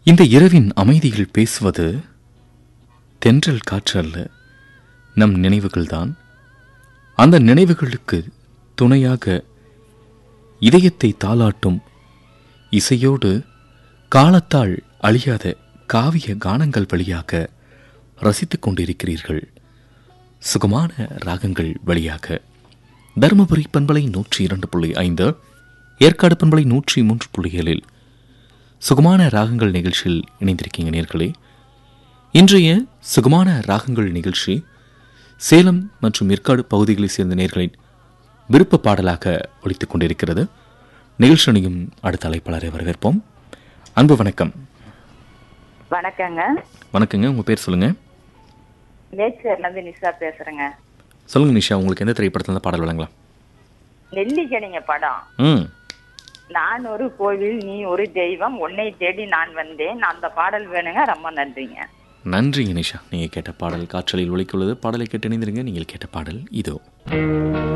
இந்த இரவின் அமைதியில் பேசுவது தென்றல் காற்று அல்ல நம் நினைவுகள்தான் அந்த நினைவுகளுக்கு துணையாக இதயத்தை தாளாட்டும் இசையோடு காலத்தால் அழியாத காவிய கானங்கள் வழியாக ரசித்துக் கொண்டிருக்கிறீர்கள் சுகமான ராகங்கள் வழியாக தருமபுரி பண்பலை நூற்றி இரண்டு புள்ளி ஐந்து ஏற்காடு பண்பலை நூற்றி மூன்று புள்ளி ஏழில் சுகமான ராகங்கள் நிகழ்ச்சியில் இணைந்திருக்கீங்க நேர்களே இன்றைய சுகமான ராகங்கள் நிகழ்ச்சி சேலம் மற்றும் ஏற்காடு பகுதிகளைச் சேர்ந்த நேர்களின் விருப்ப பாடலாக ஒலித்துக் கொண்டிருக்கிறது நிகழ்ச்சியையும் அடுத்த அழைப்பாளரை வரவேற்போம் அன்பு வணக்கம் வணக்கங்க வணக்கங்க உங்க பேர் சொல்லுங்க நேச்சர்ல இருந்து நிஷா பேசுறேங்க சொல்லுங்க நிஷா உங்களுக்கு எந்த திரைப்படத்துல இருந்து பாடல் வழங்கலாம் நெல்லிக்கணிங்க படம் ம் நான் ஒரு கோவில் நீ ஒரு தெய்வம் உன்னை தேடி நான் வந்தேன் அந்த பாடல் வேணுங்க ரொம்ப நன்றிங்க நன்றிங்க நிஷா நீங்கள் கேட்ட பாடல் காற்றலில் ஒலிக்குள்ளது பாடலை கேட்டு இணைந்திருங்க நீங்கள் கேட்ட பாடல் இதோ